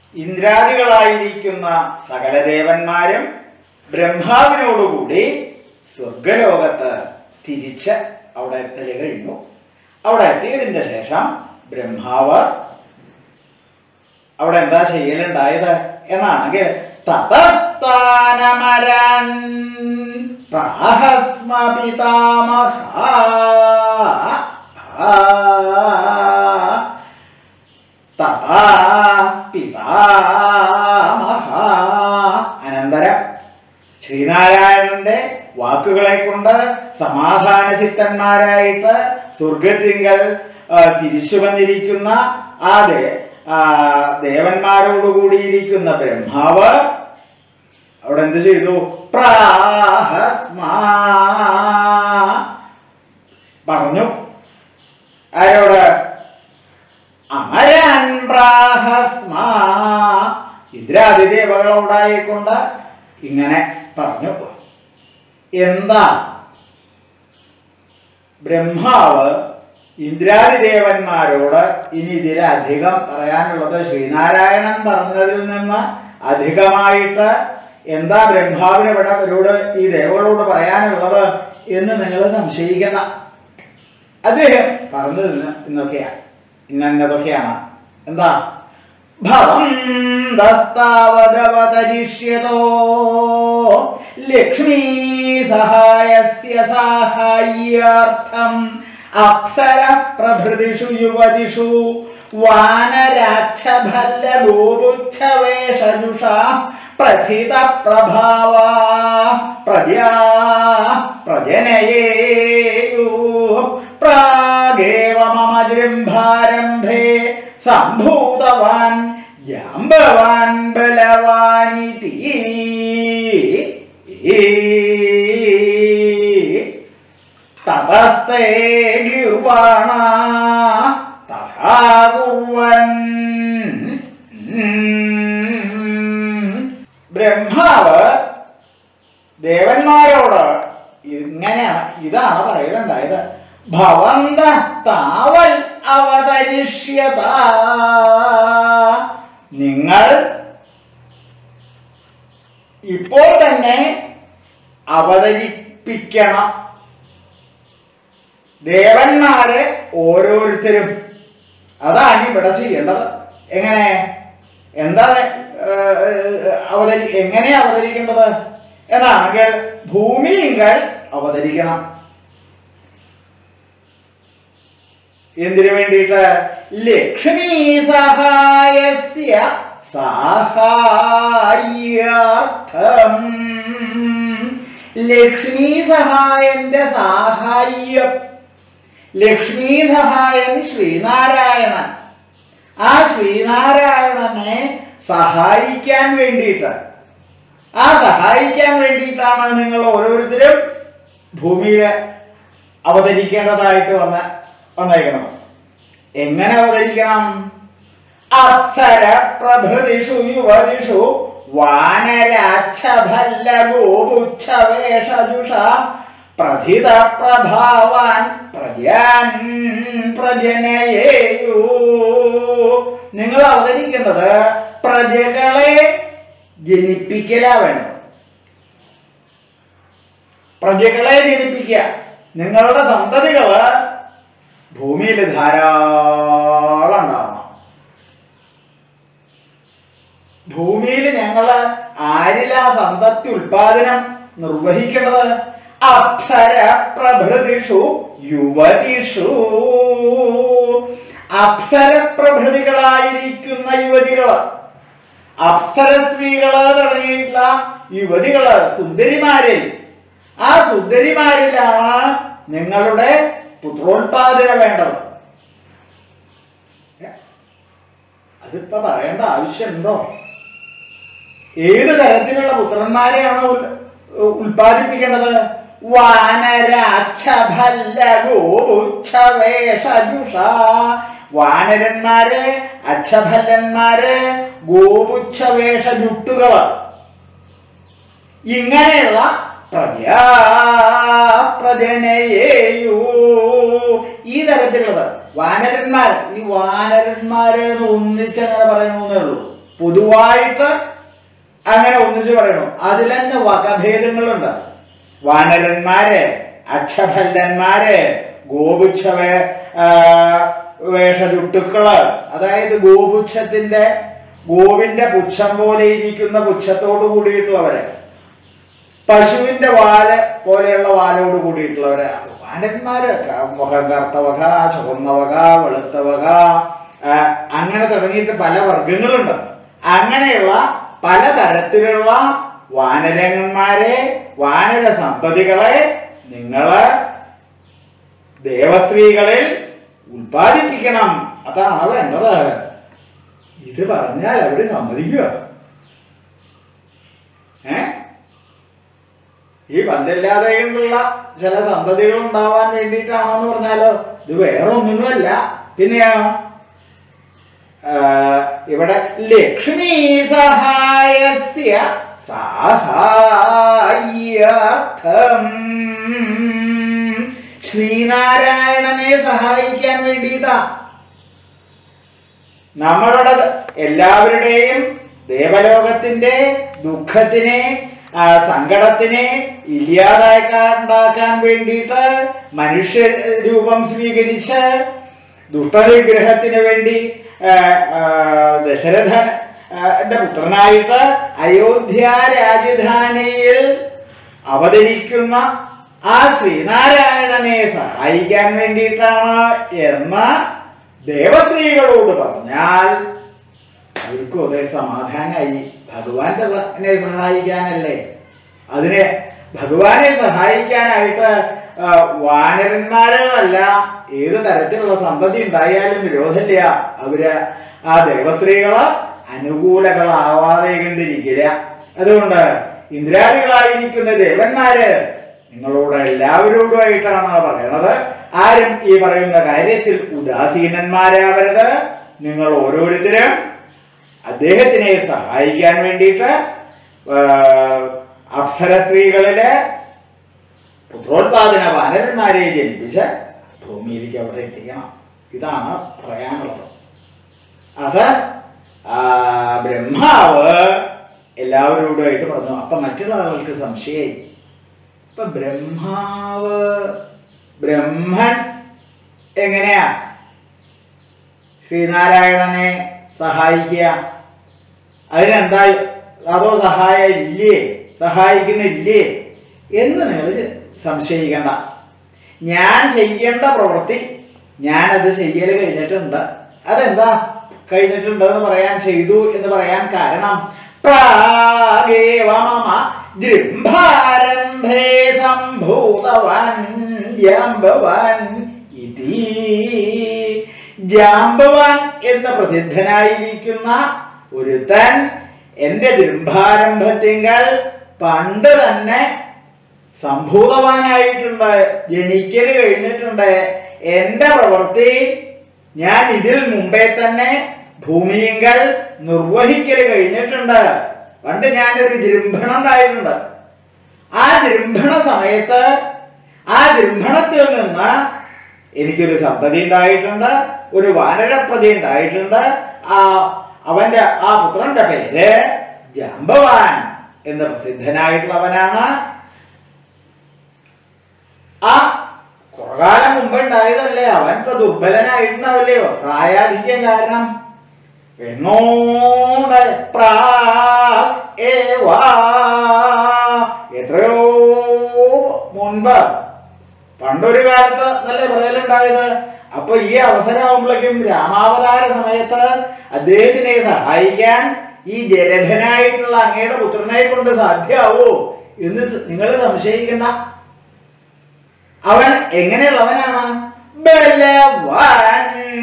ഇന്ദ്രാദികളായിരിക്കുന്ന സകല ദേവന്മാരും ബ്രഹ്മാവിനോടുകൂടി സ്വർഗലോകത്ത് തിരിച്ച് അവിടെ എത്തല് കഴിഞ്ഞു അവിടെ എത്തിയതിൻ്റെ ശേഷം ബ്രഹ്മാവ് അവിടെ എന്താ ചെയ്യലുണ്ടായത് എന്നാണെങ്കിൽ തതസ്ഥാനമരൻ പ്രാഹസ്മ പിതാമഹ തഥാ പിതാമഹ അനന്തരം ശ്രീനാരായണന്റെ വാക്കുകളെ കൊണ്ട് സമാധാന ചിത്തന്മാരായിട്ട് സ്വർഗത്തിങ്കൽ ആ, തിരിച്ചു വന്നിരിക്കുന്ന ആ ദേ ആ, ദേവന്മാരോടുകൂടിയിരിക്കുന്ന ബ്രഹ്മാവ് അവിടെ എന്ത് ചെയ്തു പ്രാഹസ്മാ പറഞ്ഞു ആരോട് അമരൻ പ്രാഹസ്മാ ഇന്ദ്രാതിദേവകളോടായിക്കൊണ്ട് ഇങ്ങനെ പറഞ്ഞു എന്താ ബ്രഹ്മാവ് ഇന്ദ്രാദിദേവന്മാരോട് ഇനി ഇതിലധികം പറയാനുള്ളത് ശ്രീനാരായണൻ പറഞ്ഞതിൽ നിന്ന് അധികമായിട്ട് എന്താ ബ്രഹ്മാവിന് ഇവിടെ ഇവരോട് ഈ ദേവകളോട് പറയാനുള്ളത് എന്ന് നിങ്ങൾ സംശയിക്കണ്ട അദ്ദേഹം പറഞ്ഞത് ഇന്ന് ഇന്നൊക്കെയാ ഇന്നതൊക്കെയാണ് എന്താ ഭവന്തസ്താവതവതരിഷ്യതോ ലക്ഷ്മീ സഹായസ്യ സാഹായ്യാർത്ഥം അപ്സര പ്രഭൃതിഷു യുവതിഷു വാനരാച്ഛഭല്ലഗോപുച്ഛവേഷജുഷ പ്രഥിത പ്രഭാവാ പ്രജാ പ്രജനയേയു പ്രാഗേവ മമ ജൃംഭാരംഭേ സംഭൂതവാൻ ജാമ്പവാൻ ബലവാനിതി തതസ്തേ ഗിർവാണ തഥാ കുർവൻ ബ്രഹ്മാവ് ദേവന്മാരോട് ഇങ്ങനെയാണ് ഇതാണ് പറയലുണ്ടായത് ഭവന്ത താവൽ അവതരിഷ്യത നിങ്ങൾ ഇപ്പോൾ തന്നെ അവതരിപ്പിക്കണം ദേവന്മാരെ ഓരോരുത്തരും അതാണ് ഇവിടെ ചെയ്യേണ്ടത് എങ്ങനെ എന്താ ഏഹ്, അവതരി എങ്ങനെ അവതരിക്കേണ്ടത് എന്നാണെങ്കിൽ ഭൂമിയിങ്കൽ അവതരിക്കണം എന്തിനു വേണ്ടിയിട്ട് ലക്ഷ്മി സഹായസ്യ സാഹായ്യാർത്ഥം ലക്ഷ്മി സഹായന്റെ സാഹായ്യം ലക്ഷ്മി സഹായൻ ശ്രീനാരായണൻ ആ ശ്രീനാരായണനെ സഹായിക്കാൻ വേണ്ടിയിട്ട് ആ സഹായിക്കാൻ വേണ്ടിയിട്ടാണ് നിങ്ങൾ ഓരോരുത്തരും ഭൂമിയിൽ അവതരിക്കേണ്ടതായിട്ട് വന്ന വന്നേക്കണം എങ്ങനെ അവതരിക്കണം അപ്സര പ്രഭൃതിഷു യുവതിഷു വാനരാച്ഛഭല്ല ഗോപുച്ഛവേഷജുഷ പ്രഥിത പ്രഭാവാൻ പ്രജാൻ പ്രജനയേയു നിങ്ങൾ അവതരിക്കേണ്ടത് പ്രജകളെ ജനിപ്പിക്കലാ വേണ്ടത് പ്രജകളെ ജനിപ്പിക്കുക നിങ്ങളുടെ സന്തതികള് ഭൂമിയിൽ ധാരാളം ഉണ്ടാവണം ഭൂമിയിൽ ഞങ്ങള് ആരിലാ സന്തതി ഉൽപാദനം നിർവഹിക്കേണ്ടത് അപ്സര പ്രഭൃതിഷു യുവതിഷു അപ്സര പ്രഭൃതികളായിരിക്കുന്ന യുവതികള് അപ്സര സ്ത്രീകള് തുടങ്ങിയിട്ടുള്ള യുവതികള് സുന്ദരിമാരിൽ ആ സുന്ദരിമാരിലാണ് നിങ്ങളുടെ പുത്രോത്പാദനം വേണ്ടത് അതിപ്പോ പറയേണ്ട ആവശ്യമുണ്ടോ ഏത് തരത്തിലുള്ള പുത്രന്മാരെയാണ് ഉൽ- ഉൽപ്പാദിപ്പിക്കേണ്ടത് വാനരാച്ഛഭല്ലഗോപുച്ഛവേഷജുഷ വാനരന്മാര് അച്ഛഭല്ലന്മാര് ഗോപുച്ഛവേഷ ജുട്ടുകള് ഇങ്ങനെയുള്ള പ്രജാ പ്രജനയേയു ഈ തരത്തിലുള്ളത് വാനരന്മാർ ഈ വാനരന്മാരെ ഒന്ന് ഒന്നിച്ചങ്ങനെ പറയണമെന്നേ ഉള്ളൂ പൊതുവായിട്ട് അങ്ങനെ ഒന്നിച്ചു പറയണു അതിൽ തന്നെ വകഭേദങ്ങളുണ്ട് വാനരന്മാര് അച്ഛഭല്ലന്മാര് ഗോപുച്ഛ വേ- ആ, വേഷചുട്ടുക്കള് അതായത് ഗോപുച്ഛത്തിന്റെ ഗോവിന്റെ പുച്ഛം പോലെ ഇരിക്കുന്ന പുച്ഛത്തോട് കൂടിയിട്ടുള്ളവര് പശുവിന്റെ വാല് പോലെയുള്ള വാലോട് കൂടിയിട്ടുള്ളവര് വാനന്മാര് ക- മുഖം കറുത്തവക ചുവന്നവക വെളുത്തവക ആ, അങ്ങനെ തുടങ്ങിയിട്ട് പല വർഗങ്ങളുണ്ട് അങ്ങനെയുള്ള പലതരത്തിലുള്ള വാനരന്മാരെ വാനര സന്തതികളെ നിങ്ങള് ദേവസ്ത്രീകളിൽ ഉൽപ്പാദിപ്പിക്കണം അതാണ് വേണ്ടത് ഇത് പറഞ്ഞാൽ അവര് സമ്മതിക്കുക ഏ ഈ പന്തില്ലാതെയുള്ള ചില സന്തതികൾ ഉണ്ടാവാൻ വേണ്ടിയിട്ടാണെന്ന് പറഞ്ഞാലോ ഇത് വേറെ ഒന്നിനുമല്ല പിന്നെയോ ആ, ഇവിടെ ലക്ഷ്മി സഹായസ്യ സഹായാർത്ഥം ശ്രീനാരായണനെ സഹായിക്കാൻ വേണ്ടിയിട്ടാ നമ്മളുടെ എല്ലാവരുടെയും ദേവലോകത്തിന്റെ ദുഃഖത്തിനെ ആ, സങ്കടത്തിനെ ഇല്ലാതാക്കാൻ ഉണ്ടാക്കാൻ വേണ്ടിയിട്ട് മനുഷ്യ രൂപം സ്വീകരിച്ച് ദുഷ്ടനിഗ്രഹത്തിന് വേണ്ടി ആ, ആ, ദശരഥൻ ആ, ന്റെ പുത്രനായിട്ട് അയോധ്യ രാജധാനിയിൽ അവതരിക്കുന്ന ആ ശ്രീനാരായണനെ സഹായിക്കാൻ വേണ്ടിയിട്ടാണ് എന്ന ദേവസ്ത്രീകളോട് പറഞ്ഞാൽ അവർക്കും അതേ സമാധാനമായി ഭഗവാന്റെ സ- നെ സഹായിക്കാനല്ലേ അതിനെ ഭഗവാനെ സഹായിക്കാനായിട്ട് ആ, വാനരന്മാരല്ല ഏത് തരത്തിലുള്ള സന്തതി ഉണ്ടായാലും വിരോധമില്ല അവര് ആ ദേവസ്ത്രീകള് അനുകൂലകളാവാതെ കണ്ടിരിക്കില്ല അതുകൊണ്ട് ഇന്ദ്രാദികളായിരിക്കുന്ന ദേവന്മാര് നിങ്ങളോട് എല്ലാവരോടുമായിട്ടാണ് പറയണത് ആരും ഈ പറയുന്ന കാര്യത്തിൽ ഉദാസീനന്മാരാവരുത് നിങ്ങൾ ഓരോരുത്തരും അദ്ദേഹത്തിനെ സഹായിക്കാൻ വേണ്ടിയിട്ട് ആ, അപ്സര സ്ത്രീകളിലെ പുത്രോത്പാദന വാനരന്മാരെ ജനിപ്പിച്ച് ഭൂമിയിലേക്ക് അവിടെ എത്തിക്കണം ഇതാണ് പറയാനുള്ളത് അത് ആ, ബ്രഹ്മാവ് എല്ലാവരോടുമായിട്ട് പറഞ്ഞു അപ്പൊ മറ്റുള്ള ആളുകൾക്ക് സംശയമായി ഇപ്പൊ ബ്രഹ്മാവ് ബ്രഹ്മൻ എങ്ങനെയാ ശ്രീനാരായണനെ സഹായിക്കുക അതിനെന്താ അതോ സഹായം ഇല്ലേ സഹായിക്കുന്നില്ലേ എന്ന് നിങ്ങൾ സംശയിക്കണ്ട ഞാൻ ചെയ്യേണ്ട പ്രവൃത്തി ഞാനത് ചെയ്യൽ കഴിഞ്ഞിട്ടുണ്ട് അതെന്താ കഴിഞ്ഞിട്ടുണ്ടെന്ന് പറയാൻ ചെയ്തു എന്ന് പറയാൻ കാരണം പ്രാഗേവ മമ ജൃംഭാരംഭേ സംഭൂതവൻ ജാമ്പവൻ ഇതി ജാമ്പവാൻ എന്ന പ്രസിദ്ധനായിരിക്കുന്ന ഒരുത്തൻ എന്റെ ദൃംഭാരംഭത്തിങ്കൽ പണ്ട് തന്നെ സംഭൂതവാനായിട്ടുണ്ട് ജനിക്കൽ കഴിഞ്ഞിട്ടുണ്ട് എന്റെ പ്രവൃത്തി ഞാൻ ഇതിൽ മുമ്പേ തന്നെ ഭൂമിയിങ്കൽ നിർവഹിക്കൽ കഴിഞ്ഞിട്ടുണ്ട് പണ്ട് ഞാനൊരു ജൃംഭണം ഉണ്ടായിട്ടുണ്ട് ആ ജൃംഭണ സമയത്ത് ആ ജൃംഭണത്തിൽ നിന്ന് എനിക്കൊരു സന്തതി ഉണ്ടായിട്ടുണ്ട് ഒരു വാനരപ്രതി ഉണ്ടായിട്ടുണ്ട് ആ അവന്റെ ആ പുത്രന്റെ പേര് ജാമ്പവാൻ എന്ന് പ്രസിദ്ധനായിട്ടുള്ളവനാണ് ആ കുറകാലം മുമ്പ് ഉണ്ടായതല്ലേ അവൻ ഇപ്പൊ ദുർബലനായിട്ടുണ്ടാവില്ലയോ പ്രായാധിക്യം കാരണം എന്നോട് പ്രാഗ് ഏവാ എത്രയോ മുൻപ് പണ്ടൊരു കാലത്ത് നല്ല പറയലുണ്ടായത് അപ്പൊ ഈ അവസരമാകുമ്പോഴേക്കും രാമാവതാര സമയത്ത് അദ്ദേഹത്തിനെ സഹായിക്കാൻ ഈ ജലധനായിട്ടുള്ള അങ്ങയുടെ പുത്രനെ കൊണ്ട് സാധ്യമാവോ എന്ന് നിങ്ങൾ സംശയിക്കണ്ട അവൻ എങ്ങനെയുള്ളവനാണ് ബലവാൻ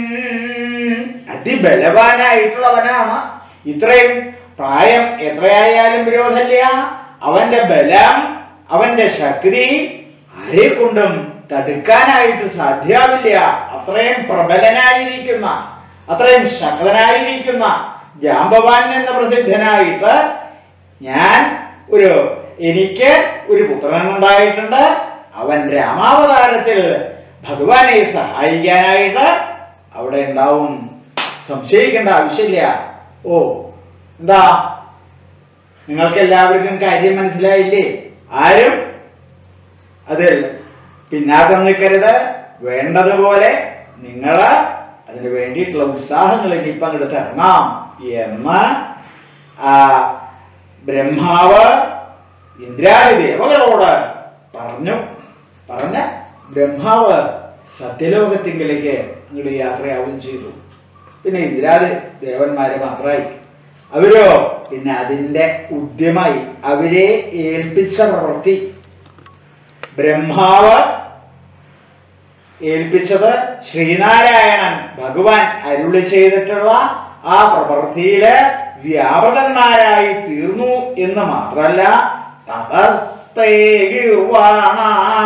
അതിബലവാനായിട്ടുള്ളവനാണ് ഇത്രയും പ്രായം എത്രയായാലും വിരോധമില്ല അവന്റെ ബലം അവന്റെ ശക്തി ആരെ കൊണ്ടും തടുക്കാനായിട്ട് സാധ്യാവില്ല അത്രയും പ്രബലനായിരിക്കുന്ന അത്രയും ശക്തനായിരിക്കുന്ന ജാമ്പവാൻ എന്ന പ്രസിദ്ധനായിട്ട് ഞാൻ ഒരു എനിക്ക് ഒരു പുത്രൻ ഉണ്ടായിട്ടുണ്ട് അവൻ രാമാവതാരത്തിൽ ഭഗവാനെ സഹായിക്കാനായിട്ട് അവിടെ ഉണ്ടാവും സംശയിക്കേണ്ട ആവശ്യമില്ല ഓ എന്താ നിങ്ങൾക്ക് എല്ലാവർക്കും കാര്യം മനസ്സിലായില്ലേ ആരും അതിൽ പിന്നാക്കം നിൽക്കരുത് വേണ്ടതുപോലെ നിങ്ങൾ അതിന് വേണ്ടിയിട്ടുള്ള ഉത്സാഹങ്ങൾ ഇനിയിപ്പം അങ്ങോട്ട് ഇറങ്ങാം എന്ന് ആ ബ്രഹ്മാവ് ഇന്ദ്രാദി ദേവകളോട് പറഞ്ഞു പറഞ്ഞ ബ്രഹ്മാവ് സത്യലോകത്തിങ്കിലേക്ക് അങ്ങോട്ട് യാത്രയാവുകയും ചെയ്തു പിന്നെ ഇന്ദ്രാദി ദേവന്മാര് മാത്രമായി അവരോ പിന്നെ അതിൻ്റെ ഉദ്യമായി അവരെ ഏൽപ്പിച്ച പ്രവൃത്തി ബ്രഹ്മാവ് ഏൽപ്പിച്ചത് ശ്രീനാരായണൻ ഭഗവാൻ അരുളി ചെയ്തിട്ടുള്ള ആ പ്രവൃത്തിയില് വ്യാപൃതന്മാരായി തീർന്നു എന്ന് മാത്രല്ല തതസ്തേ ഗിർവാണ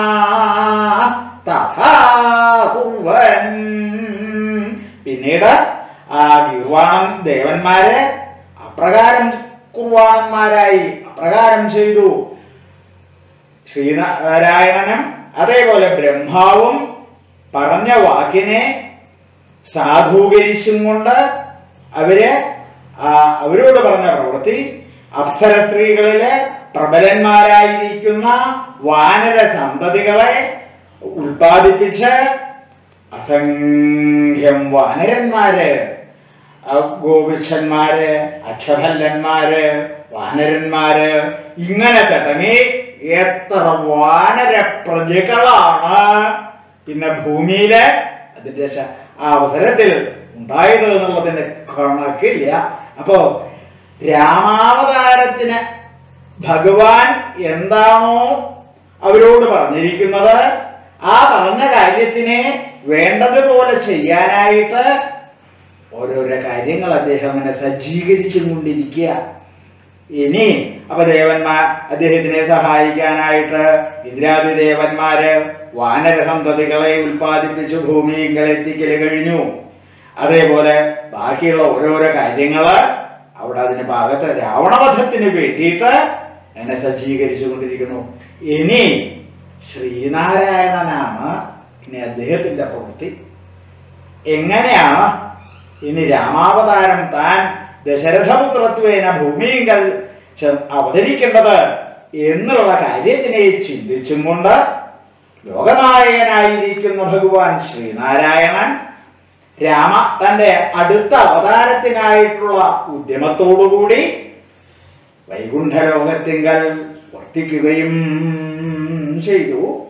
തഥാ കുർവൻ. പിന്നീട് ആ ഗിർവാണൻ ദേവന്മാരെ അപ്രകാരം കുർവാണന്മാരായി അപ്രകാരം ചെയ്തു ശ്രീനാരായണനും അതേപോലെ ബ്രഹ്മാവും പറഞ്ഞ വാക്കിനെ സാധൂകരിച്ചും കൊണ്ട് അവര് ആ അവരോട് പറഞ്ഞ പ്രവൃത്തി അപ്സര സ്ത്രീകളിലെ പ്രബലന്മാരായിരിക്കുന്ന വാനര സന്തതികളെ ഉൽപ്പാദിപ്പിച്ച് അസംഖ്യം വാനരന്മാര് ആ ഗോപിച്ചന്മാര് അച്ഛഭല്ലന്മാര് വാനരന്മാര് ഇങ്ങനെ തുടങ്ങി എത്ര വാനര പ്രജകളാണ് പിന്നെ ഭൂമിയില് അതിന്റെ ശ- ആ അവസരത്തിൽ ഉണ്ടായത് എന്നുള്ളതിന്റെ കണക്കില്ല അപ്പോ രാമാവതാരത്തിന് ഭഗവാൻ എന്താണോ അവരോട് പറഞ്ഞിരിക്കുന്നത് ആ പറഞ്ഞ കാര്യത്തിനെ വേണ്ടതുപോലെ ചെയ്യാനായിട്ട് ഓരോരോ കാര്യങ്ങൾ അദ്ദേഹം അങ്ങനെ സജ്ജീകരിച്ചും കൊണ്ടിരിക്കുക ഇനി അപ്പൊ ദേവന്മാർ അദ്ദേഹത്തിനെ സഹായിക്കാനായിട്ട് ഇന്ദ്രാദി ദേവന്മാര് വാനരസന്തതികളെ ഉൽപ്പാദിപ്പിച്ച് ഭൂമിയിൽ എത്തിക്കൽ കഴിഞ്ഞു അതേപോലെ ബാക്കിയുള്ള ഓരോരോ കാര്യങ്ങള് അവിടെ അതിന് ഭാഗത്ത് രാവണവധത്തിന് വേണ്ടിയിട്ട് എന്നെ സജ്ജീകരിച്ചു കൊണ്ടിരിക്കുന്നു ഇനി ശ്രീനാരായണനാണ് ഇനി അദ്ദേഹത്തിന്റെ പ്രവൃത്തി എങ്ങനെയാണ് ഇനി രാമാവതാരം താൻ ദശരഥപുത്രത്വേന ഭൂമിയിങ്കൽ ചെ- അവതരിക്കേണ്ടത് എന്നുള്ള കാര്യത്തിനെ ചിന്തിച്ചും കൊണ്ട് ലോകനായകനായിരിക്കുന്ന ഭഗവാൻ ശ്രീനാരായണൻ രാമ തന്റെ അടുത്ത അവതാരത്തിനായിട്ടുള്ള ഉദ്യമത്തോടുകൂടി വൈകുണ്ഠലോകത്തിങ്കൽ വർത്തിക്കുകയും ചെയ്തു